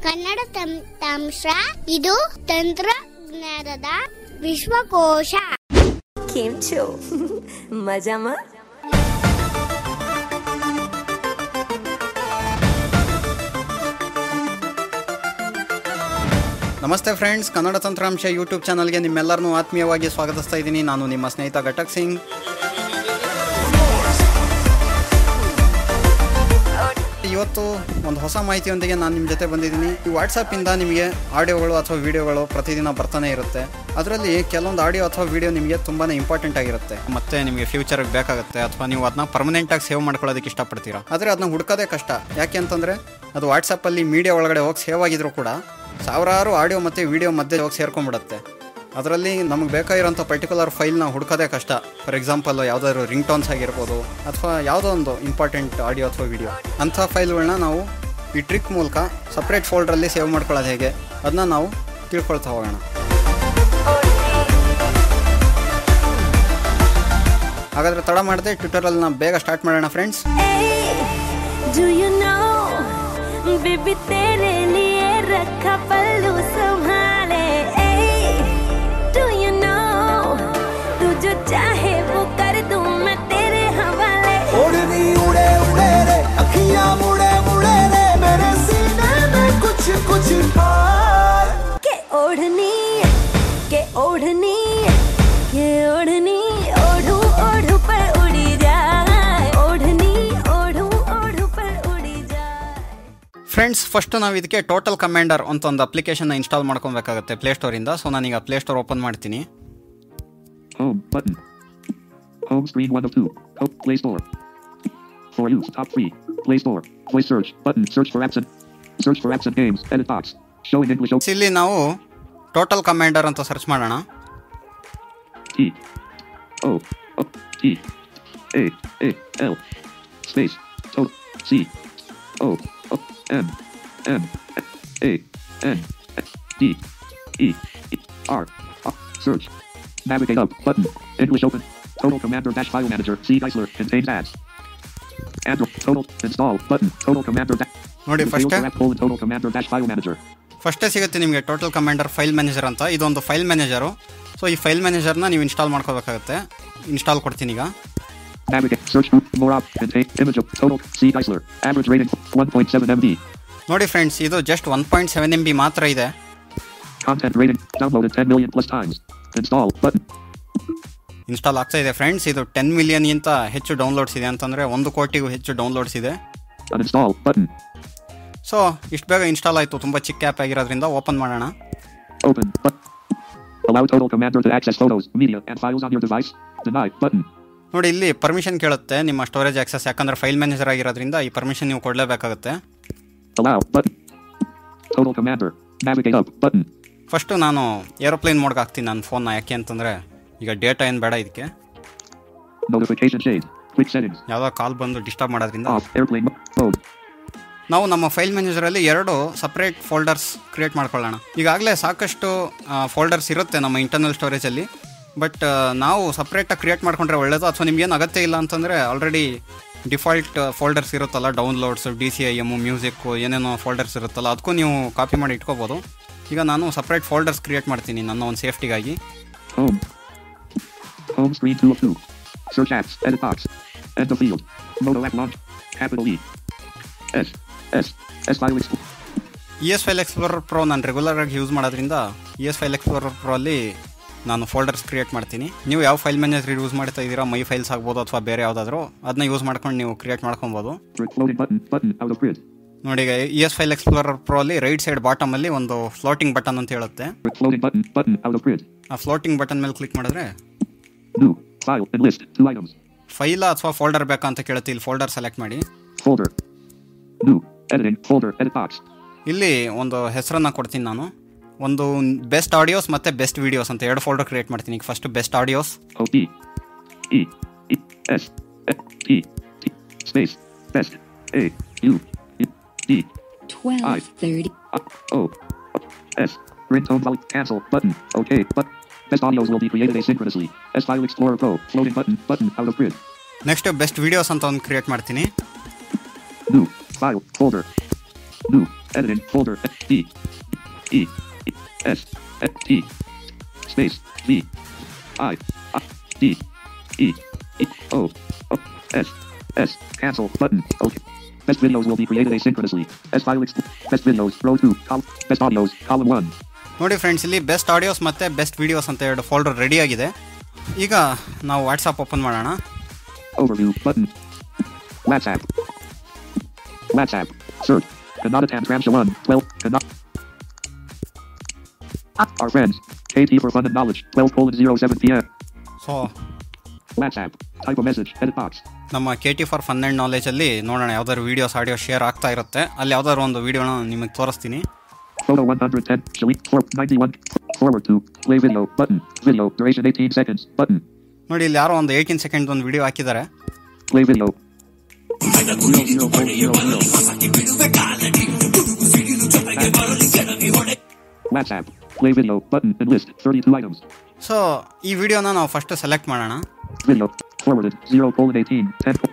ಕನ್ನಡ ತಂತ್ರಾಂಶ ಇದು ತಂತ್ರಜ್ಞಾನದ ವಿಶ್ವಕೋಶ કેમ છો મજામાં ನಮಸ್ತೆ ಫ್ರೆಂಡ್ಸ್ ಕನ್ನಡ ತಂತ್ರಾಂಶ ಯೂಟ್ಯೂಬ್ ಚಾನಲ್ಗೆ ನಿಮ್ಮೆಲ್ಲರನ್ನೂ ಆತ್ಮೀಯವಾಗಿ ಸ್ವಾಗತಿಸ್ತಾ ಇದ್ದೀನಿ ನಾನು ನಿಮ್ಮ ಸ್ನೇಹಿತ ಘಟಕ್ ಸಿಂಗ್ ಇವತ್ತು ಒಂದು ಹೊಸ ಮಾಹಿತಿಯೊಂದಿಗೆ ನಾನು ನಿಮ್ಮ ಜೊತೆ ಬಂದಿದ್ದೀನಿ ಈ ವಾಟ್ಸಪ್ಪಿಂದ ನಿಮಗೆ ಆಡಿಯೋಗಳು ಅಥವಾ ವಿಡಿಯೋಗಳು ಪ್ರತಿದಿನ ಬರ್ತಾನೆ ಇರುತ್ತೆ ಅದರಲ್ಲಿ ಕೆಲವೊಂದು ಆಡಿಯೋ ಅಥವಾ ವಿಡಿಯೋ ನಿಮಗೆ ತುಂಬಾ ಇಂಪಾರ್ಟೆಂಟ್ ಆಗಿರುತ್ತೆ ಮತ್ತೆ ನಿಮಗೆ ಫ್ಯೂಚರ್ಗೆ ಬೇಕಾಗುತ್ತೆ ಅಥವಾ ನೀವು ಅದನ್ನ ಪರ್ಮನೆಂಟಾಗಿ ಸೇವ್ ಮಾಡ್ಕೊಳ್ಳೋದಕ್ಕೆ ಇಷ್ಟಪಡ್ತೀರಾ ಆದರೆ ಅದನ್ನ ಹುಡ್ಕೋದೇ ಕಷ್ಟ ಯಾಕೆ ಅಂತಂದರೆ ಅದು ವಾಟ್ಸಪ್ಪಲ್ಲಿ ಮೀಡಿಯಾ ಒಳಗಡೆ ಹೋಗಿ ಸೇವ್ ಆಗಿದ್ರು ಕೂಡ ಸಾವಿರಾರು ಆಡಿಯೋ ಮತ್ತು ವಿಡಿಯೋ ಮಧ್ಯೆ ಹೋಗಿ ಸೇರ್ಕೊಂಡ್ಬಿಡುತ್ತೆ ಅದರಲ್ಲಿ ನಮಗೆ ಬೇಕಾಗಿರೋಂಥ ಪರ್ಟಿಕ್ಯುಲರ್ ಫೈಲ್ನ ಹುಡ್ಕೋದೇ ಕಷ್ಟ ಫಾರ್ ಎಕ್ಸಾಂಪಲ್ ಯಾವುದಾದ್ರು ರಿಂಗ್ ಟೋನ್ಸ್ ಆಗಿರ್ಬೋದು ಅಥವಾ ಯಾವುದೋ ಒಂದು ಇಂಪಾರ್ಟೆಂಟ್ ಆಡಿಯೋ ಅಥವಾ ವಿಡಿಯೋ ಅಂಥ ಫೈಲ್ಗಳನ್ನ ನಾವು ಈ ಟ್ರಿಕ್ ಮೂಲಕ ಸಪ್ರೇಟ್ ಫೋಲ್ಡ್ರಲ್ಲಿ ಸೇವ್ ಮಾಡ್ಕೊಳ್ಳೋದು ಹೇಗೆ ಅದನ್ನ ನಾವು ತಿಳ್ಕೊಳ್ತಾ ಹೋಗೋಣ ಹಾಗಾದರೆ ತಡ ಮಾಡದೆ ಟ್ವಿಟರಲ್ನ ಬೇಗ ಸ್ಟಾರ್ಟ್ ಮಾಡೋಣ friends do you know baby तेरे लिए रखा पल्लू संभाले डू यू नो तू जो चाहे वो कर दूं मैं तेरे हवाले उड़नी उड़े उड़े रे अखियां मुड़े मुड़े रे मेरे सीने में कुछ कुछ पार के ओढ़नी के ओढ़नी के ओढ़नी ओढ़ू ओढ़ू पर उड़ी जाए ओढ़नी ओढ़ू ओढ़ू पर उड़ी जाए ಫ್ರೆಂಡ್ಸ್ ಫಸ್ಟ್ ನಾವು ಇದಕ್ಕೆ ಟೋಟಲ್ ಕಮಾಂಡರ್ ಅಂತ ಒಂದು ಅಪ್ಲಿಕೇಶನ್ನ ಇನ್ಸ್ಟಾಲ್ ಮಾಡ್ಕೊಬೇಕಾಗುತ್ತೆ ಪ್ಲೇಸ್ಟೋರಿಂದ ಸೊ ನಾನೀಗ ಪ್ಲೇಸ್ಟೋರ್ ಓಪನ್ ಮಾಡ್ತೀನಿ Home button. Home screen one of two. Home Play Store. For use, top three. Play Store. Voice search button. Search for apps and search for apps and games. Edit box. Showing English. So, ಇಲ್ಲಿ ನಾವು Total Commander ಅಂತ search ಮಾಡೋಣ T. O. O. T. A. A. L. Space. O. C. O. O. M. M. A. N. D. E. E. R. R. Search. Navigate up button. English open. Total Commander Dash File Manager. C. Geisler. Contains ads. Android. Total. Install button. Total Commander Dash. ನೋಡಿ first colon Total Commander Dash File Manager. ಫಸ್ಟೇ ಸಿಗುತ್ತೆ ನಿಮಗೆ total commander file manager ಅಂತ ಇದೊಂದು file manager so ಈ file ಮ್ಯಾನೇಜರ್ನ ನೀವು install ಮಾಡ್ಕೋಬೇಕಾಗುತ್ತೆ ಇನ್ಸ್ಟಾಲ್ ಕೊಡ್ತೀನಿ ಈಗ Navigate. Search. More up. Contain. Image of total. C. Geisler. Average rating. 1.7 MB. ನೋಡಿ ಫ್ರೆಂಡ್ಸ್ ಇದು just one point seven M B ಮಾತ್ರ ಇದೆ Content rating. Downloaded 10 million plus times. Install button. Install ಆಗ್ತಾ ಇದೆ friends ಇದು ten ಮಿಲಿಯನ್ಗಿಂತ ಹೆಚ್ಚು downloads ಇದೆ ಅಂತಂದರೆ ಒಂದು ಕೋಟಿಗೂ ಹೆಚ್ಚು ಡೌನ್ಲೋಡ್ಸ್ ಇದೆ Uninstall button. ಸೊ ಇಷ್ಟು ಬೇಗ ಇನ್ಸ್ಟಾಲ್ ಆಯಿತು ತುಂಬ ಚಿಕ್ಕ ಆ್ಯಪ್ ಆಗಿರೋದ್ರಿಂದ ಓಪನ್ ಮಾಡೋಣ Open button. Allow Total Commander to access photos, media, and files on your device. Deny button. ನೋಡಿ ಇಲ್ಲಿ ಪರ್ಮಿಷನ್ ಕೇಳುತ್ತೆ ನಿಮ್ಮ ಸ್ಟೋರೇಜ್ ಆಕ್ಸೆಸ್ ಯಾಕಂದರೆ ಫೈಲ್ ಮ್ಯಾನೇಜರ್ ಆಗಿರೋದ್ರಿಂದ ಈ ಪರ್ಮಿಷನ್ ನೀವು ಕೊಡಲೇಬೇಕಾಗುತ್ತೆ Allow button. Total Commander. Navigate up button. First ನಾನು ಏರೋಪ್ಲೇನ್ ಮೋಡ್ಗೆ ಹಾಕ್ತೀನಿ ನನ್ನ ಫೋನ್ನ ಯಾಕೆ ಅಂತಂದರೆ ಈಗ ಡೇಟಾ ಏನು ಬೇಡ ಇದಕ್ಕೆ Notification shade. Quick settings. ಯಾವುದೋ ಕಾಲ್ ಬಂದು ಡಿಸ್ಟರ್ಬ್ ಮಾಡೋದ್ರಿಂದ Off. Airplane mo- mode. ನಾವು ನಮ್ಮ ಫೈಲ್ ಮ್ಯಾನೇಜರಲ್ಲಿ ಎರಡು ಸಪ್ರೇಟ್ ಫೋಲ್ಡರ್ಸ್ ಕ್ರಿಯೇಟ್ ಮಾಡ್ಕೊಳ್ಳೋಣ ಈಗಾಗಲೇ ಸಾಕಷ್ಟು ಫೋಲ್ಡರ್ಸ್ ಇರುತ್ತೆ ನಮ್ಮ ಇಂಟರ್ನಲ್ ಸ್ಟೋರೇಜಲ್ಲಿ ಬಟ್ ನಾವು ಸಪ್ರೇಟಾಗಿ ಕ್ರಿಯೇಟ್ ಮಾಡ್ಕೊಂಡ್ರೆ ಒಳ್ಳೇದು ಅಥವಾ ನಿಮ್ಗೇನು ಅಗತ್ಯ ಇಲ್ಲ ಅಂತಂದರೆ ಆಲ್ರೆಡಿ ಡಿಫಾಲ್ಟ್ ಫೋಲ್ಡರ್ಸ್ ಇರುತ್ತಲ್ಲ downloads D C I M music ಏನೇನೋ ಫೋಲ್ಡರ್ಸ್ ಇರುತ್ತಲ್ಲ ಅದಕ್ಕೂ ನೀವು ಕಾಪಿ ಮಾಡಿ ಇಟ್ಕೋಬೋದು ಈಗ ನಾನು ಸಪ್ರೇಟ್ ಫೋಲ್ಡರ್ಸ್ ಕ್ರಿಯೇಟ್ ಮಾಡ್ತೀನಿ ನನ್ನ ಒಂದು ಸೇಫ್ಟಿಗಾಗಿ Home. Home screen 2 of 2. Search apps. Edit box. End of field. Moto app launch. Capital E. S. S. S file export. E S file explorer pro ನಾನು ರೆಗ್ಯುಲರಾಗಿ ಯೂಸ್ ಮಾಡೋದ್ರಿಂದ E S file explorer pro ಅಲ್ಲಿ ನಾನು folders create ಮಾಡ್ತೀನಿ ನೀವು ಯಾವ file manager use ಮಾಡ್ತಾ ಇದ್ದೀರಾ ಮೈ ಫೈಲ್ಸ್ ಆಗ್ಬೋದು ಅಥವಾ ಬೇರೆ ಯಾವುದಾದ್ರೂ ಅದನ್ನ ಯೂಸ್ ಮಾಡ್ಕೊಂಡು ನೀವು ಕ್ರಿಯೇಟ್ ಮಾಡ್ಕೊಬೋದು Floating button. Button out of grid. ನೋಡಿ ಈಗ E S file explorer pro ಅಲ್ಲಿ ರೈಟ್ ಸೈಡ್ ಬಾಟಮಲ್ಲಿ ಒಂದು ಫ್ಲೋಟಿಂಗ್ ಬಟನ್ ಅಂತ ಹೇಳುತ್ತೆ Floating button. Button out of grid. ಆ ಫ್ಲೋಟಿಂಗ್ ಬಟನ್ ಮೇಲೆ ಕ್ಲಿಕ್ ಮಾಡಿದ್ರೆ New. File and list. Two items. ಫೈಲ ಅಥವಾ ಫೋಲ್ಡರ್ ಬೇಕಾ ಅಂತ ಕೇಳುತ್ತೆ ಇಲ್ಲಿ ಫೋಲ್ಡರ್ ಸೆಲೆಕ್ಟ್ ಮಾಡಿ Folder. New. Editing. Folder. Edit box. ಇಲ್ಲಿ ಒಂದು ಹೆಸರನ್ನ ಕೊಡ್ತೀನಿ ನಾನು ಒಂದು ಬೆಸ್ಟ್ ಆಡಿಯೋಸ್ ಮತ್ತು ಬೆಸ್ಟ್ ವೀಡಿಯೋಸ್ ಅಂತ ಎರಡು ಫೋಲ್ಡರ್ ಕ್ರಿಯೇಟ್ ಮಾಡ್ತೀನಿ ಈಗ first best audios O E. E. E. S. F. T. T. Space. Best. A. U. U. D. I. 1230. Uh, O. S. Ringtone volume. Cancel. Button. OK. But. Best audios will be created asynchronously. S File Explorer Pro. Floating button. Button out of grid. Next best videos ಅಂತ ಒಂದು create ಮಾಡ್ತೀನಿ New. File. Folder. New. Editing folder. E. E. E. S. F. T. Space. V. I. I. D. E. E. O. O. S. S. Cancel button. Okay. Best videos will be created asynchronously. S file exp- Best videos. Row 2. Col- best audios. Column 1. ನೋಡಿ friends ಇಲ್ಲಿ best audios ಮತ್ತು best videos ಅಂತ ಎರಡು folder ready ಆಗಿದೆ ಈಗ ನಾವು WhatsApp open ಮಾಡೋಣ Overview button. WhatsApp. WhatsApp. Search. Kannada Tantransha 1. 12. Kannada. Our friends. KT for fun and knowledge. 12 colon 07 p.m. So WhatsApp. Type a message. Edit box. ನಮ್ಮ K T for fun and ನಾಲೆಜಲ್ಲಿ ನೋಡೋಣ ಯಾವ್ದಾದ್ರು videos audio share ಆಗ್ತಾ ಇರುತ್ತೆ ಅಲ್ಲಿ ಯಾವ್ದಾದ್ರು ಒಂದು ವೀಡಿಯೋನ ನಿಮಗೆ ತೋರಿಸ್ತೀನಿ Photo 110. Delete. For 91. Forward to. Play video. Button. Video. Duration 18 seconds. Button. ನೋಡಿ ಇಲ್ಲಿ ಯಾರೋ ಒಂದು ಏಯ್ಟೀನ್ ಸೆಕೆಂಡ್ ಒಂದು ವಿಡಿಯೋ ಹಾಕಿದ್ದಾರೆ Play video. Zero, zero, point zero, zero. WhatsApp. Play video. Button and list. 32 items. So ಈ ವಿಡಿಯೋನ ನಾವು ಫಸ್ಟ್ ಸೆಲೆಕ್ಟ್ ಮಾಡೋಣ Video. Forwarded. 0 colon 18. 10.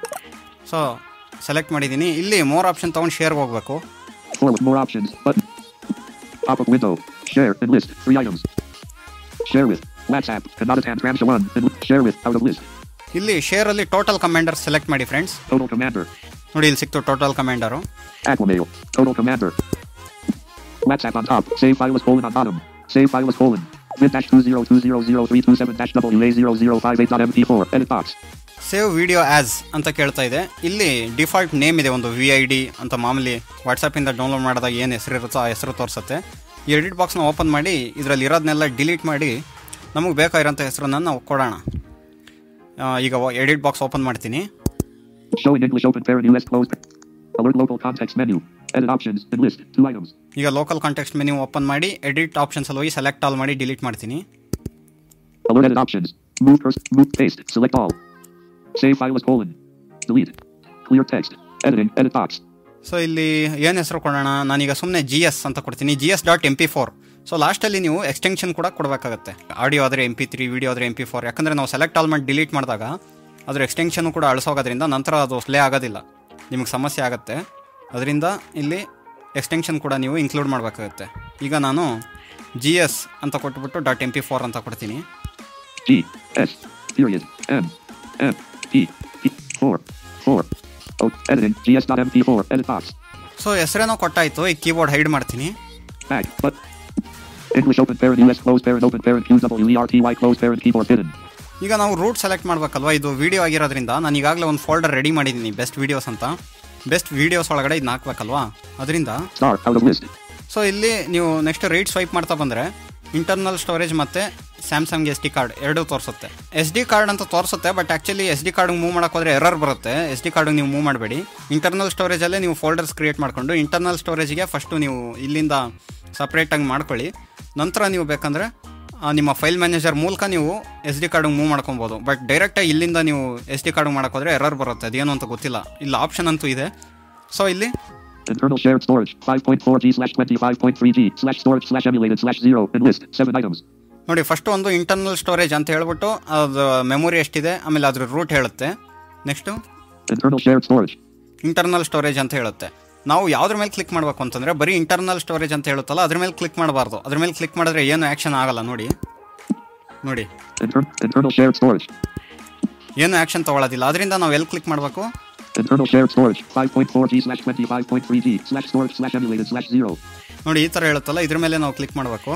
So select ಮಾಡಿದ್ದೀನಿ ಇಲ್ಲಿ ಮೋರ್ ಆಪ್ಷನ್ ತೊಗೊಂಡು ಶೇರ್ಗೆ ಹೋಗಬೇಕು Forward. More options. Button. Pop up window. Share and list. Three items. Share with. WhatsApp. Kannada Tantransha 1. And share with. Out of list. ಇಲ್ಲಿ ಶೇರಲ್ಲಿ Total Commander select ಮಾಡಿ friends Total commander. ನೋಡಿ ಇಲ್ಲಿ ಸಿಕ್ತು Total Commander Aquamail. Total commander. WhatsApp on top. Save file was colon on bottom. Save file was colon. With dash two zero two zero zero three two seven dash WA zero zero five eight dot MP4. Edit box. Save video as ಅಂತ ಕೇಳ್ತಾ ಇದೆ ಇಲ್ಲಿ default name ಇದೆ ಒಂದು V I D ಅಂತ ಮಾಮೂಲಿ ವಾಟ್ಸಪ್ಪಿಂದ download ಮಾಡಿದಾಗ ಏನು ಹೆಸರು ಇರುತ್ತೋ ಆ ಹೆಸರು ತೋರಿಸುತ್ತೆ ಈ ಎಡಿಟ್ ಬಾಕ್ಸ್ನ ಓಪನ್ ಮಾಡಿ ಇದರಲ್ಲಿ ಇರೋದನ್ನೆಲ್ಲ ಡಿಲೀಟ್ ಮಾಡಿ ನಮಗೆ ಬೇಕಾಗಿರೋಂಥ ಹೆಸರನ್ನು ನಾವು ಕೊಡೋಣ ಆ, ಈಗ ಎಡಿಟ್ ಬಾಕ್ಸ್ ಓಪನ್ ಮಾಡ್ತೀನಿ Show in English open parent US closed. Alert local context menu. Edit options and list. Two items. ಈಗ ಲೋಕಲ್ ಕಾಂಟೆಕ್ಸ್ಟ್ ಮೆನ್ಯೂ ಓಪನ್ ಮಾಡಿ ಎಡಿಟ್ ಆಪ್ಷನ್ಸಲ್ಲಿ ಹೋಗಿ ಸೆಲೆಕ್ಟ್ ಆಲ್ ಮಾಡಿ ಡಿಲೀಟ್ ಮಾಡ್ತೀನಿ Alert edit options. Move first. Move paste. Select all. Save file as colon. Delete. Clear text. Editing. Edit box. So ಇಲ್ಲಿ ಏನು ಹೆಸರು ಕೊಡೋಣ ನಾನೀಗ ಸುಮ್ಮನೆ ಜಿ ಎಸ್ ಅಂತ ಕೊಡ್ತೀನಿ G S dot M P four so ಲಾಸ್ಟಲ್ಲಿ ನೀವು ಎಕ್ಸ್ಟೆನ್ಷನ್ ಕೂಡ ಕೊಡಬೇಕಾಗುತ್ತೆ ಆಡಿಯೋ ಆದರೆ ಎಮ್ ಪಿ ತ್ರೀ ವಿಡಿಯೋ ಆದರೆ ಎಮ್ ಪಿ ಫೋರ್ ಯಾಕಂದರೆ ನಾವು ಸೆಲೆಕ್ಟ್ ಆಲ್ ಮಾಡಿ ಡಿಲೀಟ್ ಮಾಡಿದಾಗ ಅದ್ರ ಎಕ್ಸ್ಟೆನ್ಷನ್ ಕೂಡ ಅಳಿಸೋಗೋದ್ರಿಂದ ನಂತರ ಅದು ಸ್ಲೇ ಆಗೋದಿಲ್ಲ ನಿಮಗೆ ಸಮಸ್ಯೆ ಆಗುತ್ತೆ ಅದರಿಂದ ಇಲ್ಲಿ ಎಕ್ಸ್ಟೆನ್ಷನ್ ಕೂಡ ನೀವು ಇನ್ಕ್ಲೂಡ್ ಮಾಡಬೇಕಾಗುತ್ತೆ ಈಗ ನಾನು ಜಿ ಎಸ್ ಅಂತ ಕೊಟ್ಬಿಟ್ಟು ಡಾಟ್ ಎಮ್ ಪಿ ಫೋರ್ ಅಂತ ಕೊಡ್ತೀನಿ G. S. Period. M. M. P. P. 4. 4. O. Editing. GS.mp4. Edit box. So ಹೆಸರೇನೋ ಕೊಟ್ಟಾಯಿತು ಈ ಕೀಬೋರ್ಡ್ ಹೈಡ್ ಮಾಡ್ತೀನಿ Back. But. English open parent US closed parent open parent QWERTY closed parent keyboard hidden. ಈಗ ನಾವು root select ಮಾಡಬೇಕಲ್ವಾ ಇದು video ಆಗಿರೋದ್ರಿಂದ ನಾನು ಈಗಾಗಲೇ ಒಂದು ಫೋಲ್ಡರ್ ರೆಡಿ ಮಾಡಿದ್ದೀನಿ ಬೆಸ್ಟ್ ವೀಡಿಯೋಸ್ ಅಂತ ಬೆಸ್ಟ್ ವೀಡಿಯೋಸ್ ಒಳಗಡೆ ಇದನ್ನ ಹಾಕ್ಬೇಕಲ್ವಾ ಅದರಿಂದ Star. Out of list. So ಇಲ್ಲಿ ನೀವು ನೆಕ್ಸ್ಟ್ ರೈಟ್ ಸ್ವೈಪ್ ಮಾಡ್ತಾ ಬಂದರೆ ಇಂಟರ್ನಲ್ ಸ್ಟೋರೇಜ್ ಮತ್ತು ಸ್ಯಾಮ್ಸಂಗ್ ಎಸ್ ಡಿ ಕಾರ್ಡ್ ಎರಡೂ ತೋರಿಸುತ್ತೆ ಎಸ್ ಡಿ ಕಾರ್ಡ್ ಅಂತ ತೋರಿಸುತ್ತೆ but actually S D card move ಮಾಡೋಕೆ ಹೋದರೆ ಎರರ್ ಬರುತ್ತೆ ಎಸ್ ಡಿ ಕಾರ್ಡ್ ನೀವು ಮೂವ್ ಮಾಡಬೇಡಿ ಇಂಟರ್ನಲ್ ಸ್ಟೋರೇಜಲ್ಲೇ ನೀವು ಫೋಲ್ಡರ್ಸ್ ಕ್ರಿಯೇಟ್ ಮಾಡಿಕೊಂಡು ಇಂಟರ್ನಲ್ ಸ್ಟೋರೇಜ್ಗೆ ಫಸ್ಟು ನೀವು ಇಲ್ಲಿಂದ ಸಪ್ರೇಟಾಗಿ ಮಾಡ್ಕೊಳ್ಳಿ ನಂತರ ನೀವು ಬೇಕಂದರೆ ಆ, ನಿಮ್ಮ ಫೈಲ್ ಮ್ಯಾನೇಜರ್ ಮೂಲಕ ನೀವು ಎಸ್ ಡಿ ಕಾರ್ಡ್ ಮೂವ್ ಮಾಡ್ಕೊಬೋದು ಬಟ್ ಡೈರೆಕ್ಟಾಗಿ ಇಲ್ಲಿಂದ ನೀವು ಎಸ್ ಡಿ ಕಾರ್ಡ್ ಮಾಡೋಕೆ ಎರರ್ ಬರುತ್ತೆ ಅದೇನು ಅಂತ ಗೊತ್ತಿಲ್ಲ ಇಲ್ಲಿ ಆಪ್ಷನ್ ಅಂತೂ ಇದೆ ಸೊ ಇಲ್ಲಿ Internal shared storage. 5.4G slash 25.3G slash storage slash emulated slash 0 and list. 7 items. ನೋಡಿ ಫಸ್ಟ್ ಒಂದು ಇಂಟರ್ನಲ್ ಸ್ಟೋರೇಜ್ ಅಂತ ಹೇಳ್ಬಿಟ್ಟು ಅದು ಮೆಮೊರಿ ಎಷ್ಟಿದೆ ಆಮೇಲೆ ಅದ್ರ ರೂಟ್ ಹೇಳುತ್ತೆ next Internal shared storage. Internal storage ಅಂತ ಹೇಳುತ್ತೆ ನಾವು ಯಾವ್ದ್ರ ಮೇಲೆ ಕ್ಲಿಕ್ ಮಾಡಬೇಕು ಅಂತಂದರೆ ಬರೀ ಇಂಟರ್ನಲ್ ಸ್ಟೋರೇಜ್ ಅಂತ ಹೇಳುತ್ತಲ್ಲ ಅದ್ರ ಮೇಲೆ ಕ್ಲಿಕ್ ಮಾಡಬಾರ್ದು ಅದ್ರ ಮೇಲೆ ಕ್ಲಿಕ್ ಮಾಡಿದ್ರೆ ಏನು ಆ್ಯಕ್ಷನ್ ಆಗಲ್ಲ ನೋಡಿ ನೋಡಿ Inter- internal shared storage. ಏನು ಆ್ಯಕ್ಷನ್ ತೊಗೊಳೋದಿಲ್ಲ ಅದರಿಂದ ನಾವು ಎಲ್ಲಿ ಕ್ಲಿಕ್ ಮಾಡಬೇಕು Internal shared storage. 5.4G slash 25.3G slash storage slash emulated slash 0. ನೋಡಿ ಈ ಥರ ಹೇಳುತ್ತಲ್ಲ ಇದ್ರ ಮೇಲೆ ನಾವು ಕ್ಲಿಕ್ ಮಾಡಬೇಕು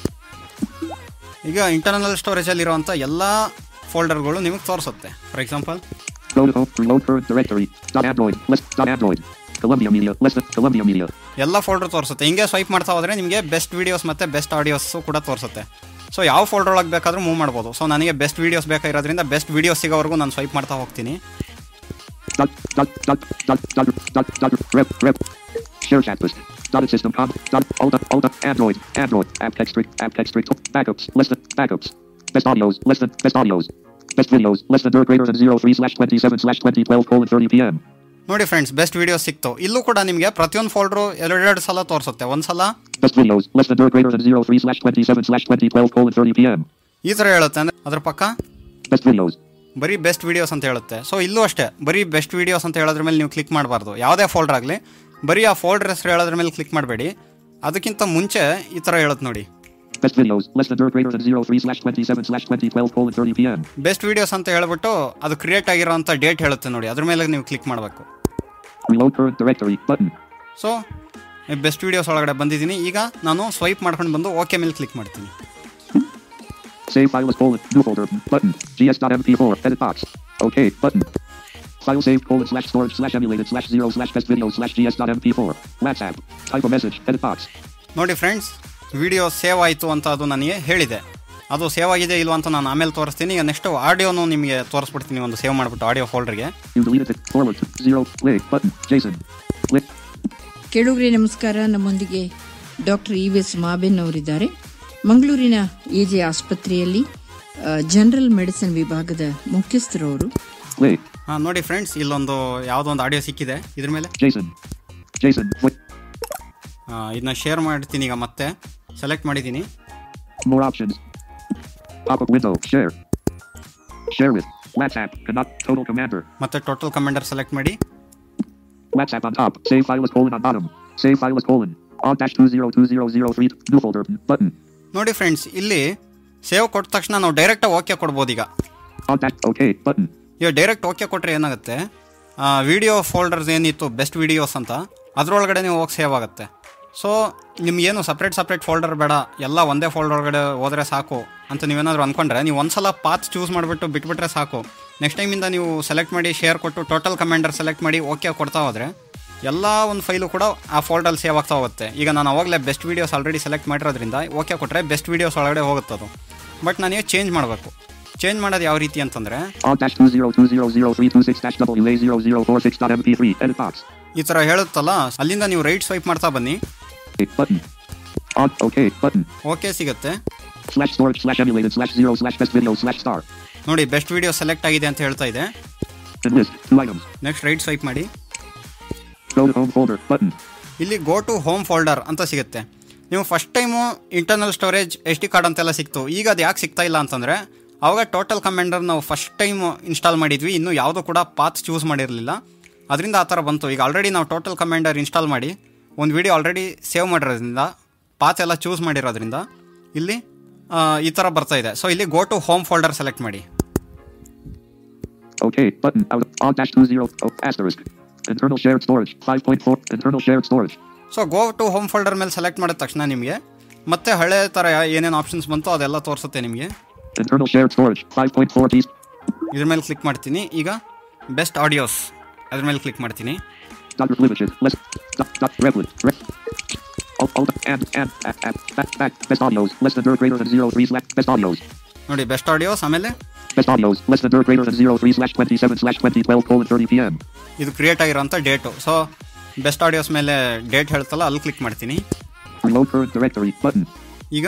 ಈಗ ಇಂಟರ್ನಲ್ ಸ್ಟೋರೇಜಲ್ಲಿರುವಂಥ ಎಲ್ಲ ಫೋಲ್ಡರ್ಗಳು ನಿಮಗೆ ತೋರಿಸುತ್ತೆ for example Go to home. Reload current directory. Dot Android. Less. Dot Android. Columbia Media. Less than Columbia Media. ಎಲ್ಲ ಫೋಲ್ಡರ್ ತೋರಿಸುತ್ತೆ ಹಿಂಗೆ ಸ್ವೈಪ್ ಮಾಡ್ತಾ ಹೋದರೆ ನಿಮಗೆ ಬೆಸ್ಟ್ ವೀಡಿಯೋಸ್ ಮತ್ತು ಬೆಸ್ಟ್ ಆಡಿಯೋಸು ಕೂಡ ತೋರಿಸುತ್ತೆ ಸೊ ಯಾವ ಫೋಲ್ಡರ್ ಒಳಗೆ ಬೇಕಾದರೂ ಮೂವ್ ಮಾಡ್ಬೋದು ಸೊ ನನಗೆ ಬೆಸ್ಟ್ ವೀಡಿಯೋಸ್ ಬೇಕಾಗಿರೋದ್ರಿಂದ ಬೆಸ್ಟ್ ವೀಡಿಯೋಸ್ ಸಿಗೋವರೆಗೂ ನಾನು ಸ್ವೈಪ್ ಮಾಡ್ತಾ ಹೋಗ್ತೀನಿ Dot. Dot. Dot. Dot. Dot. Dot. Dot. Rep. Rep. Share chat list. Dotted system com. Dot. Alt. Alt. Android. Android. App text strict. App text strict. Backups. Less than. Backups. Best audios. Less than. Best audios. Best videos. Less than or greater than 03 slash 27 slash 2012 colon 30 p.m. ನೋಡಿ friends best videos ಸಿಕ್ತು ಇಲ್ಲೂ ಕೂಡ ನಿಮಗೆ ಪ್ರತಿಯೊಂದು ಫೋಲ್ಡ್ರು ಎರಡೆರಡು ಸಲ ತೋರಿಸುತ್ತೆ ಒಂದು ಸಲ Best videos. Less than or greater than 03 slash 27 slash 2012 colon 30 p.m. ಈ ಥರ ಹೇಳುತ್ತೆ ಅಂದರೆ ಅದ್ರ ಪಕ್ಕ Best videos. ಬರೀ ಬೆಸ್ಟ್ ವೀಡಿಯೋಸ್ ಅಂತ ಹೇಳುತ್ತೆ ಸೊ ಇಲ್ಲೂ ಅಷ್ಟೇ ಬರೀ ಬೆಸ್ಟ್ ವೀಡಿಯೋಸ್ ಅಂತ ಹೇಳೋದ್ರ ಮೇಲೆ ನೀವು ಕ್ಲಿಕ್ ಮಾಡಬಾರ್ದು ಯಾವುದೇ ಫೋಲ್ಡರ್ ಆಗಲಿ ಬರೀ ಆ ಫೋಲ್ಡರ್ ಹೆಸರು ಹೇಳೋದ್ರ ಮೇಲೆ ಕ್ಲಿಕ್ ಮಾಡಬೇಡಿ ಅದಕ್ಕಿಂತ ಮುಂಚೆ ಈ ಥರ ಹೇಳುತ್ತೆ ನೋಡಿ Best videos, less than or greater than 03 slash 27 slash 2012 colon 30 p.m. Best videos ಅಂತ ಹೇಳ್ಬಿಟ್ಟು ಅದು ಕ್ರಿಯೇಟ್ ಆಗಿರೋಂಥ ಡೇಟ್ ಹೇಳುತ್ತೆ ನೋಡಿ ಅದ್ರ ಮೇಲೆ ನೀವು ಕ್ಲಿಕ್ ಮಾಡಬೇಕು Reload current directory button. So best videos ಒಳಗಡೆ ಬಂದಿದ್ದೀನಿ ಈಗ ನಾನು ಸ್ವೈಪ್ ಮಾಡ್ಕೊಂಡು ಬಂದು ಓಕೆ ಮೇಲೆ ಕ್ಲಿಕ್ ಮಾಡ್ತೀನಿ Save file as colon, new folder, button, gs.mp4, edit box, OK, button. File saved colon slash storage slash emulated slash zero slash best video slash gs.mp4, WhatsApp, type a message, edit box, ನೋಡಿ friends video save ಆಯಿತು ಅಂತ ಅದು ನನಗೆ ಹೇಳಿದೆ ಅದು save ಆಗಿದೆ ಇಲ್ವಾ ಅಂತ ನಾನು ಆಮೇಲೆ ತೋರಿಸ್ತೀನಿ ಈಗ ನೆಕ್ಸ್ಟ್ ಆಡಿಯೋನು ನಿಮಗೆ ತೋರಿಸ್ಬಿಡ್ತೀನಿ ಒಂದು ಸೇವ್ ಮಾಡಿಬಿಟ್ಟು ಆಡಿಯೋ ಫೋಲ್ಡರ್ಗೆ you deleted it, forward, zero, play, button, Jason, click, ಕೇಳುಗರೆ ನಮಸ್ಕಾರ ನಮ್ಮೊಂದಿಗೆ ಡಾಕ್ಟರ್ ಇ ವಿ ಎಸ್ ಮಾಬೆನ್ ಅವರಿದ್ದಾರೆ ಮಂಗಳೂರಿನ ಎ ಜೆ ಆಸ್ಪತ್ರೆಯಲ್ಲಿ ಆ, ಜನರಲ್ ಮೆಡಿಸಿನ್ ವಿಭಾಗದ ಮುಖ್ಯಸ್ಥರವರು play, ಹಾಂ ನೋಡಿ ಫ್ರೆಂಡ್ಸ್ ಇಲ್ಲೊಂದು ಯಾವುದೋ ಒಂದು ಆಡಿಯೋ ಸಿಕ್ಕಿದೆ ಇದ್ರ ಮೇಲೆ Jason, Jason, what, ಆ, ಇದನ್ನ ಶೇರ್ ಮಾಡ್ತೀನಿ ಈಗ ಮತ್ತೆ ಸೆಲೆಕ್ಟ್ ಮಾಡಿದ್ದೀನಿ more options, pop up window, share, share with, WhatsApp, cannot, total commander, ಮತ್ತೆ ಟೋಟಲ್ ಕಮೆಂಡರ್ ಸೆಲೆಕ್ಟ್ ಮಾಡಿ WhatsApp on top. Save file as colon on bottom. Save file as colon. On dash two zero two zero zero three. New folder. Button. ನೋಡಿ friends ಇಲ್ಲಿ save ಕೊಟ್ಟ ತಕ್ಷಣ ನಾವು ಡೈರೆಕ್ಟಾಗಿ okay ಕೊಡ್ಬೋದು ಈಗ On dash. OK. Button. ಈಗ direct okay ಕೊಟ್ಟರೆ ಏನಾಗುತ್ತೆ ವಿಡಿಯೋ ಫೋಲ್ಡರ್ಸ್ ಏನಿತ್ತು ಬೆಸ್ಟ್ ವಿಡಿಯೋಸ್ ಅಂತ ಅದರೊಳಗಡೆ ನೀವು ಹೋಗಿ ಸೇವ್ ಆಗುತ್ತೆ ಸೊ ನಿಮ್ಗೇನು ಸಪ್ರೇಟ್ ಸಪ್ರೇಟ್ ಫೋಲ್ಡರ್ ಬೇಡ ಎಲ್ಲ ಒಂದೇ ಫೋಲ್ಡರ್ ಒಳಗಡೆ ಹೋದರೆ ಸಾಕು ಅಂತ ನೀವೇನಾದರೂ ಅಂದ್ಕೊಂಡ್ರೆ ನೀವು ಒಂದ್ಸಲ ಪಾತ್ ಚೂಸ್ ಮಾಡಿಬಿಟ್ಟು ಬಿಟ್ಬಿಟ್ರೆ ಸಾಕು ನೆಕ್ಸ್ಟ್ ಟೈಮಿಂದ ನೀವು ಸೆಲೆಕ್ಟ್ ಮಾಡಿ ಶೇರ್ ಕೊಟ್ಟು ಟೋಟಲ್ ಕಮೆಂಡರ್ ಸೆಲೆಕ್ಟ್ ಮಾಡಿ ಓಕೆ ಕೊಡ್ತಾ ಹೋದರೆ ಎಲ್ಲ ಒಂದು ಫೈಲು ಕೂಡ ಆ ಫೋಲ್ಡಲ್ಲಿ ಸೇವ್ ಆಗ್ತಾ ಹೋಗುತ್ತೆ ಈಗ ನಾನು ಅವಾಗಲೇ ಬೆಸ್ಟ್ ವೀಡಿಯೋಸ್ ಆಲ್ರೆಡಿ ಸೆಲೆಕ್ಟ್ ಮಾಡಿರೋದ್ರಿಂದ ಓಕೆ ಕೊಟ್ಟರೆ ಬೆಸ್ಟ್ ವೀಡಿಯೋಸ್ ಒಳಗಡೆ ಹೋಗುತ್ತೆ ಅದು ಬಟ್ ನನಗೆ ಚೇಂಜ್ ಮಾಡಬೇಕು ಚೇಂಜ್ ಮಾಡೋದು ಯಾವ ರೀತಿ ಅಂತಂದರೆ On dash two zero two zero zero three two six dash WA zero zero four six dot MP3. Edit box. ಈ ಥರ ಹೇಳುತ್ತಲ್ಲ ಅಲ್ಲಿಂದ ನೀವು ರೈಟ್ ಸ್ವೈಪ್ ಮಾಡ್ತಾ ಬನ್ನಿ OK. Button. On. OK. Button. Okay ಸಿಗುತ್ತೆ Slash storage slash emulated slash zero slash best video slash star. ನೋಡಿ best video select ಆಗಿದೆ ಅಂತ ಹೇಳ್ತಾ ಇದೆ And list. Two items. Next right swipe ಮಾಡಿ Go to home folder. Button. ಇಲ್ಲಿ go to home folder ಅಂತ ಸಿಗುತ್ತೆ ನೀವು first time internal storage S D card ಅಂತೆಲ್ಲ ಸಿಕ್ತು ಈಗ ಅದು ಯಾಕೆ ಸಿಗ್ತಾ ಇಲ್ಲ ಅಂತಂದರೆ ಅವಾಗ ಟೋಟಲ್ ಕಮೆಂಡರ್ ನಾವು ಫಸ್ಟ್ ಟೈಮ್ ಇನ್ಸ್ಟಾಲ್ ಮಾಡಿದ್ವಿ ಇನ್ನೂ ಯಾವುದೂ ಕೂಡ ಪಾತ್ ಚೂಸ್ ಮಾಡಿರಲಿಲ್ಲ ಅದರಿಂದ ಆ ಥರ ಬಂತು ಈಗ ಆಲ್ರೆಡಿ ನಾವು ಟೋಟಲ್ ಕಮೆಂಡರ್ ಇನ್ಸ್ಟಾಲ್ ಮಾಡಿ ಒಂದು ವಿಡಿಯೋ ಆಲ್ರೆಡಿ ಸೇವ್ ಮಾಡಿರೋದ್ರಿಂದ ಪಾತ್ ಎಲ್ಲ ಚೂಸ್ ಮಾಡಿರೋದ್ರಿಂದ ಇಲ್ಲಿ ಆ, ಈ ಥರ ಬರ್ತಾ ಇದೆ ಸೊ ಇಲ್ಲಿ go to home folder select ಮಾಡಿ OK. Button. Out. of- On dash two zero. Oh, asterisk. Internal shared storage. Five point four. Internal shared storage. So go to home folder ಮೇಲೆ ಸೆಲೆಕ್ಟ್ ಮಾಡಿದ ತಕ್ಷಣ ನಿಮಗೆ ಮತ್ತೆ ಹಳೆ ಥರ ಏನೇನು ಆಪ್ಷನ್ಸ್ ಬಂತು ಅದೆಲ್ಲ ತೋರಿಸುತ್ತೆ ನಿಮಗೆ Internal shared storage. Five point four T. ಇದ್ರ ಮೇಲೆ ಕ್ಲಿಕ್ ಮಾಡ್ತೀನಿ ಈಗ ಬೆಸ್ಟ್ ಆಡಿಯೋಸ್ ಅದ್ರ ಮೇಲೆ ಕ್ಲಿಕ್ ಮಾಡ್ತೀನಿ Dr. Limited. Less. Dot. Dot. Redwood. Red. Alt. Alt. And. And. At. At. Back. Back. Best audios. Less than or greater than zero three slash. Best audios. ನೋಡಿ best audios ಆಮೇಲೆ Best audios. Less than or greater than zero three slash twenty seven slash twenty twelve colon thirty p.m. ಇದು create ಆಗಿರೋಂಥ date so best audios ಮೇಲೆ date ಹೇಳ್ತಲ್ಲ ಅಲ್ಲಿ click ಮಾಡ್ತೀನಿ Reload current directory. Button. ಈಗ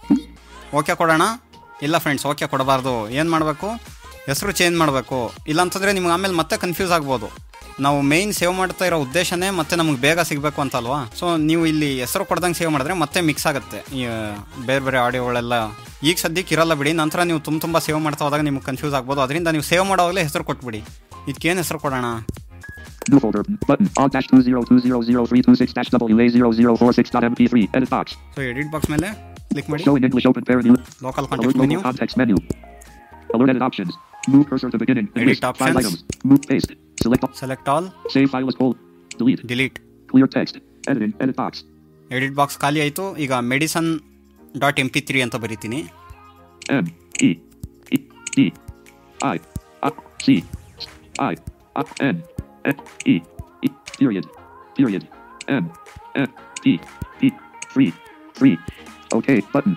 okay ಕೊಡೋಣ ಇಲ್ಲ ಫ್ರೆಂಡ್ಸ್ ಓಕೆ ಕೊಡಬಾರ್ದು ಏನು ಮಾಡಬೇಕು ಹೆಸರು ಚೇಂಜ್ ಮಾಡಬೇಕು ಇಲ್ಲಾಂತಂದರೆ ನಿಮ್ಗೆ ಆಮೇಲೆ ಮತ್ತೆ ಕನ್ಫ್ಯೂಸ್ ಆಗ್ಬೋದು ನಾವು ಮೇಯ್ನ್ ಸೇವ್ ಮಾಡ್ತಾ ಇರೋ ಉದ್ದೇಶನೇ ಮತ್ತೆ ನಮಗೆ ಬೇಗ ಸಿಗಬೇಕು ಅಂತ ಅಲ್ವಾ ಸೊ ನೀವು ಇಲ್ಲಿ ಹೆಸರು ಕೊಡ್ದಂಗೆ ಸೇವ್ ಮಾಡಿದ್ರೆ ಮತ್ತೆ ಮಿಕ್ಸ್ ಆಗುತ್ತೆ ಈ ಆ, ಬೇರೆ ಬೇರೆ ಆಡಿಯೋಗಳೆಲ್ಲ ಈಗ ಸದ್ಯಕ್ಕೆ ಇರಲ್ಲ ಬಿಡಿ ನಂತರ ನೀವು ತುಂಬ ತುಂಬ ಸೇವ್ ಮಾಡ್ತಾ ಹೋದಾಗ ನಿಮ್ಗೆ ಕನ್ಫ್ಯೂಸ್ ಆಗ್ಬೋದು ಅದರಿಂದ ನೀವು ಸೇವ್ ಮಾಡೋವಾಗಲೇ ಹೆಸರು ಕೊಟ್ಬಿಡಿ ಇದಕ್ಕೇನು ಹೆಸರು ಕೊಡೋಣ New folder. Button. On dash two zero two zero zero three two six dash WA zero zero four six dot MP3. Edit box. So edit box ಮೇಲೆ ಕ್ಲಿಕ್ ಮಾಡಿ Show in English open parent new. Local Alert contact local menu context menu. Alert edit options. Move cursor to beginning. and Edit list. Five options. items. Move paste. Select all. Select all Save file as cold. Delete. Delete Clear text. Editing. Edit box. Edit box ಖಾಲಿ ಆಯಿತು ಈಗ medicine dot M P three ಅಂತ ಬರೀತೀನಿ M E E D I I C I I N N E E period period M M E E three three OK button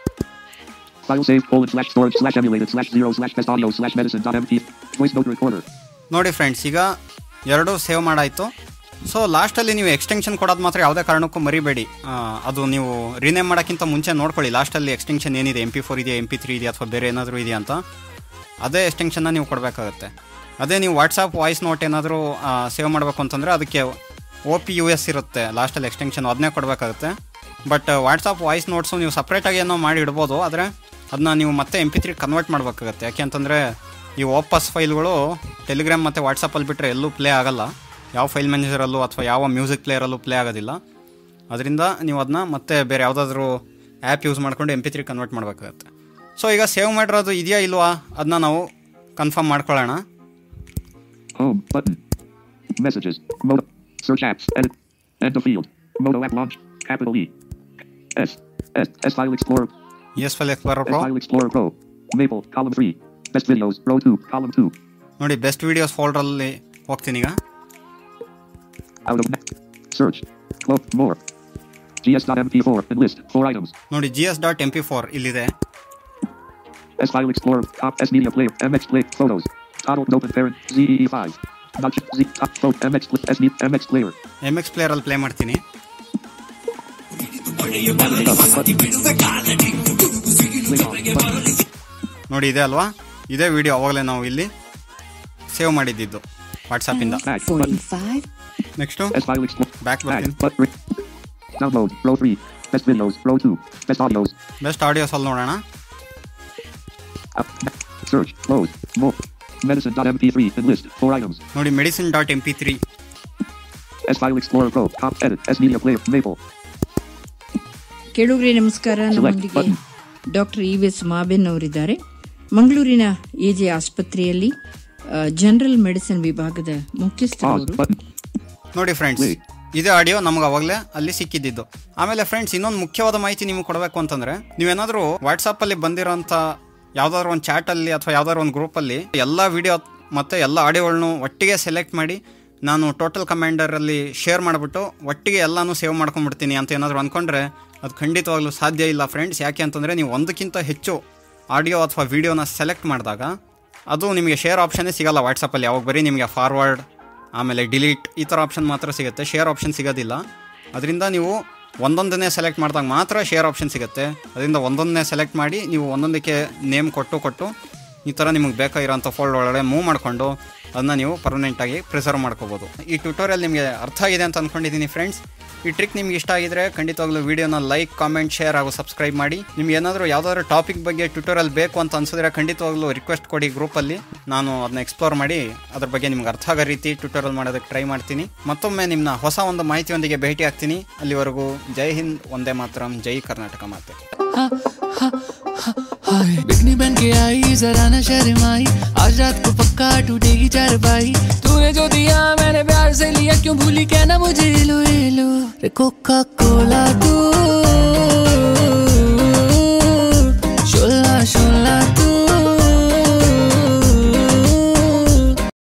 file save colon slash storage slash emulated slash zero slash best audio slash medicine dot MP voice note recorder ನೋಡಿ friends ಈಗ ಎರಡೂ save ಮಾಡಾಯಿತು so ಲಾಸ್ಟಲ್ಲಿ ನೀವು extension ಕೊಡೋದು ಮಾತ್ರ ಯಾವುದೇ ಕಾರಣಕ್ಕೂ ಮರಿಬೇಡಿ ಆ, ಅದು ನೀವು ರಿನೇಮ್ ಮಾಡೋಕ್ಕಿಂತ ಮುಂಚೆ ನೋಡ್ಕೊಳ್ಳಿ ಲಾಸ್ಟಲ್ಲಿ ಎಕ್ಸ್ಟೆನ್ಷನ್ ಏನಿದೆ ಎಮ್ ಪಿ ಫೋರ್ ಇದೆಯಾ ಎಮ್ ಪಿ ತ್ರೀ ಇದೆಯಾ ಅಥವಾ ಬೇರೆ ಏನಾದರೂ ಇದೆಯಾ ಅಂತ ಅದೇ ಎಕ್ಸ್ಟೆನ್ಷನ್ನ ನೀವು ಕೊಡಬೇಕಾಗುತ್ತೆ ಅದೇ ನೀವು ವಾಟ್ಸಪ್ ವಾಯ್ಸ್ ನೋಟ್ ಏನಾದರೂ ಸೇವ್ ಮಾಡಬೇಕು ಅಂತಂದರೆ ಅದಕ್ಕೆ ಒ ಪಿ ಯು ಎಸ್ ಇರುತ್ತೆ ಲಾಸ್ಟಲ್ಲಿ ಎಕ್ಸ್ಟೆನ್ಷನ್ ಅದನ್ನೇ ಕೊಡಬೇಕಾಗುತ್ತೆ ಬಟ್ ವಾಟ್ಸಪ್ ವಾಯ್ಸ್ ನೋಟ್ಸು ನೀವು ಸಪ್ರೇಟಾಗಿ ಏನೋ ಮಾಡಿ ಇಡ್ಬೋದು ಆದರೆ ಅದನ್ನ ನೀವು ಮತ್ತೆ ಎಮ್ ಪಿ ತ್ರೀ ಕನ್ವರ್ಟ್ ಮಾಡಬೇಕಾಗುತ್ತೆ ಯಾಕೆ ಅಂತಂದರೆ ಈ ವಾಪಸ್ ಫೈಲ್ಗಳು ಟೆಲಿಗ್ರಾಮ್ ಮತ್ತು ವಾಟ್ಸಪ್ಪಲ್ಲಿ ಬಿಟ್ಟರೆ ಎಲ್ಲೂ ಪ್ಲೇ ಆಗಲ್ಲ ಯಾವ ಫೈಲ್ ಮ್ಯಾನೇಜರಲ್ಲೂ ಅಥವಾ ಯಾವ ಮ್ಯೂಸಿಕ್ ಪ್ಲೇಯರಲ್ಲೂ ಪ್ಲೇ ಆಗೋದಿಲ್ಲ ಅದರಿಂದ ನೀವು ಅದನ್ನ ಮತ್ತೆ ಬೇರೆ ಯಾವುದಾದ್ರೂ ಆ್ಯಪ್ ಯೂಸ್ ಮಾಡ್ಕೊಂಡು ಎಮ್ ಪಿ ತ್ರೀ ಕನ್ವರ್ಟ್ ಮಾಡಬೇಕಾಗತ್ತೆ ಸೊ ಈಗ ಸೇವ್ ಮಾಡಿರೋದು ಇದೆಯಾ ಇಲ್ವಾ ಅದನ್ನ ನಾವು ಕನ್ಫರ್ಮ್ ಮಾಡ್ಕೊಳ್ಳೋಣ Home button. Messages. Moto. Search apps. Edit. End of field. Moto app launch. Capital E. S. S. S File Explorer. S file explorer S ಪ್ರೋ File Explorer Pro. Maple. Column 3. Best videos. Row 2. Column 2. ನೋಡಿ best videos ಫೋಲ್ಡ್ರಲ್ಲಿ ಹೋಗ್ತೀನಿ ಈಗ Out of next. Search. Cloak. More. GS.mp4. And list. Four items. ನೋಡಿ G S dot M P four ಇಲ್ಲಿದೆ S File Explorer. Top S Media Player. MX Play. Photos. Total Open Parent. ZEE5. Notch. Z. Top Photo. MX. Pl- S Me- MX Player. M X ಪ್ಲೇಯರಲ್ಲಿ play ಮಾಡ್ತೀನಿ Click on. Button. ನೋಡಿ ಇದೆ ಅಲ್ವಾ ಇದೇ video ಅವಾಗಲೇ ನಾವು ಇಲ್ಲಿ save ಮಾಡಿದ್ದಿದ್ದು ವಾಟ್ಸಪ್ಪಿಂದ Back. Button. 45 next S File Explorer. Back Back. ಬರ್ತೀನಿ But. Re- Download. Row 3. Best videos. Row 2. Best audios. Best audios ಅಲ್ಲಿ ನೋಡೋಣ Up. Search. Close. More. Medicine.mp3 and list. Four items. ನೋಡಿ medicine dot M P three S File Explorer Pro. Top edit. S Media Player. Maple. ಕೇಳುಗ್ರಿ ನಮಸ್ಕಾರ ನಮ್ಮೊಂದಿಗೆ button. Doctor E V S ಮಾಬೆನ್ ಅವರಿದ್ದಾರೆ ಮಂಗಳೂರಿನ A J ಆಸ್ಪತ್ರೆಯಲ್ಲಿ general medicine ವಿಭಾಗದ ಮುಖ್ಯಸ್ಥರು Pause. ಅವರು Button. ನೋಡಿ ಫ್ರೆಂಡ್ಸ್ Wait. ಇದೇ ಆಡಿಯೋ ನಮ್ಗೆ ಅವಾಗಲೇ ಅಲ್ಲಿ ಸಿಕ್ಕಿದ್ದಿದ್ದು ಆಮೇಲೆ ಫ್ರೆಂಡ್ಸ್ ಇನ್ನೊಂದು ಮುಖ್ಯವಾದ ಮಾಹಿತಿ ನಿಮ್ಗೆ ಕೊಡಬೇಕು ಅಂತಂದ್ರೆ ನೀವೇನಾದರೂ ವಾಟ್ಸಪ್ಪಲ್ಲಿ ಬಂದಿರೋಂಥ ಯಾವ್ದಾದ್ರು ಒಂದು ಚಾಟಲ್ಲಿ ಅಥವಾ ಯಾವ್ದಾದ್ರು ಒಂದು ಗ್ರೂಪಲ್ಲಿ ಎಲ್ಲ ವಿಡಿಯೋ ಮತ್ತು ಎಲ್ಲ ಆಡಿಯೋಗಳನ್ನು ಒಟ್ಟಿಗೆ ಸೆಲೆಕ್ಟ್ ಮಾಡಿ ನಾನು ಟೋಟಲ್ ಕಮಾಂಡರಲ್ಲಿ ಶೇರ್ ಮಾಡಿಬಿಟ್ಟು ಒಟ್ಟಿಗೆ ಎಲ್ಲನೂ ಸೇವ್ ಮಾಡ್ಕೊಂಡ್ಬಿಡ್ತೀನಿ ಅಂತ ಏನಾದರೂ ಅಂದ್ಕೊಂಡ್ರೆ ಅದು ಖಂಡಿತವಾಗ್ಲೂ ಸಾಧ್ಯ ಇಲ್ಲ ಫ್ರೆಂಡ್ಸ್ ಯಾಕೆ ಅಂತಂದರೆ ನೀವು ಒಂದಕ್ಕಿಂತ ಹೆಚ್ಚು ಆಡಿಯೋ ಅಥವಾ ವಿಡಿಯೋನ ಸೆಲೆಕ್ಟ್ ಮಾಡಿದಾಗ ಅದು ನಿಮಗೆ ಶೇರ್ ಆಪ್ಷನ್ನೇ ಸಿಗಲ್ಲ ವಾಟ್ಸಪ್ಪಲ್ಲಿ ಯಾವಾಗ ಬರೀ ನಿಮಗೆ ಫಾರ್ವರ್ಡ್ ಆಮೇಲೆ ಡಿಲೀಟ್ ಈ ಥರ ಆಪ್ಷನ್ ಮಾತ್ರ ಸಿಗುತ್ತೆ ಶೇರ್ ಆಪ್ಷನ್ ಸಿಗೋದಿಲ್ಲ ಅದರಿಂದ ನೀವು ಒಂದೊಂದನ್ನೇ ಸೆಲೆಕ್ಟ್ ಮಾಡಿದಾಗ ಮಾತ್ರ ಶೇರ್ ಆಪ್ಷನ್ ಸಿಗುತ್ತೆ ಅದರಿಂದ ಒಂದೊಂದನ್ನೇ ಸೆಲೆಕ್ಟ್ ಮಾಡಿ ನೀವು ಒಂದೊಂದಕ್ಕೆ ನೇಮ್ ಕೊಟ್ಟು ಕೊಟ್ಟು ಈ ಥರ ನಿಮಗೆ ಬೇಕಾಗಿರೋಂಥ ಫೋಲ್ಡ್ ಒಳಗಡೆ ಮೂವ್ ಮಾಡಿಕೊಂಡು ಅದನ್ನ ನೀವು ಪರ್ಮನೆಂಟಾಗಿ ಪ್ರಿಸರ್ವ್ ಮಾಡ್ಕೋಬೋದು ಈ ಟ್ಯೂಟೋರಿಯಲ್ ನಿಮಗೆ ಅರ್ಥ ಆಗಿದೆ ಅಂತ ಅಂದ್ಕೊಂಡಿದ್ದೀನಿ ಫ್ರೆಂಡ್ಸ್ ಈ ಟ್ರಿಕ್ ನಿಮ್ಗೆ ಇಷ್ಟ ಆಗಿದ್ರೆ ಖಂಡಿತವಾಗ್ಲೂ ವಿಡಿಯೋನ ಲೈಕ್ ಕಾಮೆಂಟ್ ಶೇರ್ ಹಾಗೂ ಸಬ್ಸ್ಕ್ರೈಬ್ ಮಾಡಿ ನಿಮ್ಗೆ ಏನಾದರೂ ಯಾವ್ದಾದ್ರು ಟಾಪಿಕ್ ಬಗ್ಗೆ ಟ್ಯೂಟೋರಿಯಲ್ ಬೇಕು ಅಂತ ಅನ್ಸಿದ್ರೆ ಖಂಡಿತವಾಗ್ಲೂ ರಿಕ್ವೆಸ್ಟ್ ಕೊಡಿ ಗ್ರೂಪಲ್ಲಿ ನಾನು ಅದನ್ನ ಎಕ್ಸ್ಪ್ಲೋರ್ ಮಾಡಿ ಅದ್ರ ಬಗ್ಗೆ ನಿಮ್ಗೆ ಅರ್ಥ ಆಗೋ ರೀತಿ ಟ್ಯೂಟೋರಿಯಲ್ ಮಾಡೋದಕ್ಕೆ ಟ್ರೈ ಮಾಡ್ತೀನಿ ಮತ್ತೊಮ್ಮೆ ನಿಮ್ಮನ್ನ ಹೊಸ ಒಂದು ಮಾಹಿತಿಯೊಂದಿಗೆ ಭೇಟಿ ಆಗ್ತೀನಿ ಅಲ್ಲಿವರೆಗೂ ಜೈ ಹಿಂದ್ ಒಂದೇ ಮಾತ್ರಂ ಜೈ ಕರ್ನಾಟಕ ಮಾತೆ बिकनी बन के आई जरा न शर्माई आज रात को पक्का टूटेगी चारपाई तूने जो दिया मैंने प्यार से लिया क्यों भूली कहना मुझे लो ये लो रे कोका कोला तू